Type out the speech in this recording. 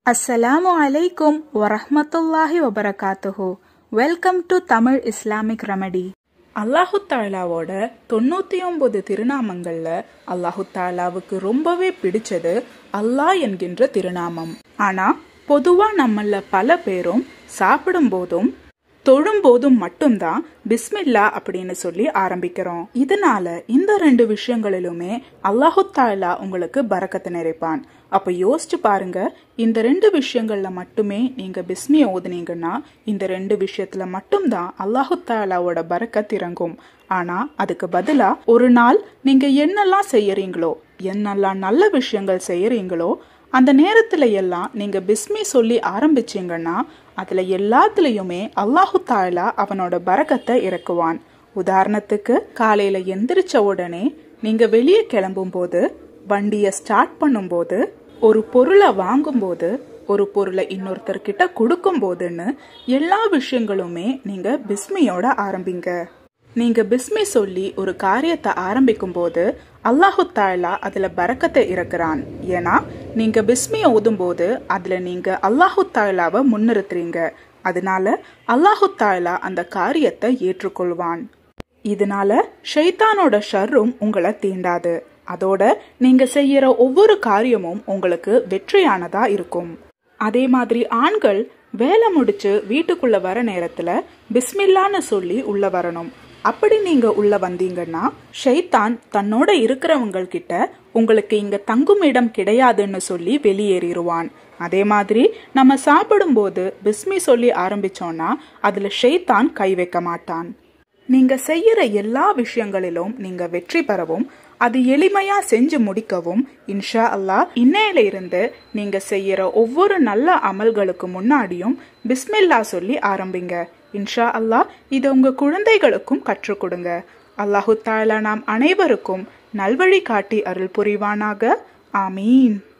அஸ்ஸலாமு அலைக்கும் வரஹ்மத்துல்லாஹி வபரகாத்துஹு welcome to Tamil Islamic remedy அல்லாஹு தாலாவோட தொண்ணூத்தி ஒன்பது திருநாமங்கள்ல அல்லாஹு தாலாவுக்கு ரொம்பவே பிடிச்சது அல்லாஹ் என்கின்ற திருநாமம் ஆனா பொதுவா நம்மள பல பேரும் சாப்பிடும் போதும் தொழும் போதும் மட்டும்தான் பிஸ்மில்லா அப்படின்னு சொல்லி ஆரம்பிக்கிறோம் இதனால இந்த ரெண்டு விஷயங்களிலுமே அல்லாஹு தாலா உங்களுக்கு பறக்கத்தை நிறைப்பான் அப்ப யோசிச்சு பாருங்க இந்த ரெண்டு விஷயங்கள்ல மட்டுமே நீங்க பிஸ்மிய ஓதுனீங்கன்னா இந்த ரெண்டு விஷயத்துல மட்டும்தான் அல்லாஹு தாலாவோட பறக்கத் இறங்கும் ஆனா அதுக்கு பதிலா ஒரு நாள் நீங்க என்னெல்லாம் செய்யறீங்களோ என்னெல்லாம் நல்ல விஷயங்கள் செய்யறீங்களோ அந்த நேரத்துல எல்லாம் நீங்க பிஸ்மி சொல்லி ஆரம்பிச்சீங்கன்னா அதுல எல்லாத்துலயுமே அல்லாஹு தாலா அவனோட பரக்கத்தை இறக்குவான் உதாரணத்துக்கு காலையில எந்திரிச்ச உடனே நீங்க வெளியே கிளம்பும் போது வண்டிய ஸ்டார்ட் பண்ணும்போது ஒரு பொருளை வாங்கும்போது ஒரு பொருளை இன்னொருத்தர்கிட்ட கொடுக்கும் போதுன்னு எல்லா விஷயங்களுமே நீங்க பிஸ்மியோட ஆரம்பிங்க நீங்க பிஸ்மி சொல்லி ஒரு காரியத்தை ஆரம்பிக்கும் போது அல்லாஹு தாலா அதுல பறக்கத்தை இறக்குறான் ஏன்னா நீங்க பிஸ்மிய ஓதும் போது அதுல நீங்க அல்லாஹு தாலாவை முன்னிறுத்துறீங்க அதனால அல்லாஹு தாலா அந்த காரியத்தை ஏற்றுக்கொள்வான் இதனால ஷைத்தானோட ஷர்ரும் உங்களை தீண்டாது அதோட நீங்க செய்யற ஒவ்வொரு காரியமும் உங்களுக்கு வெற்றியானதா இருக்கும் அதே மாதிரி ஆண்கள் வேலை முடிச்சு வீட்டுக்குள்ள வர நேரத்துல பிஸ்மில்லான்னு சொல்லி உள்ள வரணும் அப்படி நீங்க உள்ள வந்தீங்கன்னா ஷைத்தான் தன்னோட இருக்கிறவங்க கிட்ட உங்களுக்கு இங்க தங்கும் இடம் கிடையாதுன்னு சொல்லி வெளியேறிடுவான் அதே மாதிரி நம்ம சாப்பிடும்போது பிஸ்மி சொல்லி ஆரம்பிச்சோம்னா அதுல ஷைத்தான் கை வைக்க மாட்டான் நீங்க செய்யற எல்லா விஷயங்களிலும் நீங்க வெற்றி பெறவும் அது எளிமையா செஞ்சு முடிக்கவும் இன்ஷா அல்லாஹ் இன்னையில இருந்து நீங்க செய்யற ஒவ்வொரு நல்ல அமல்களுக்கு முன்னாடியும் பிஸ்மில்லா சொல்லி ஆரம்பிங்க இன்ஷா அல்லாஹ் இதை உங்க குழந்தைகளுக்கும் கற்றுக் கொடுங்க அல்லாஹு தாலா நாம் அனைவருக்கும் நல்வழி காட்டி அருள் புரிவானாக ஆமீன்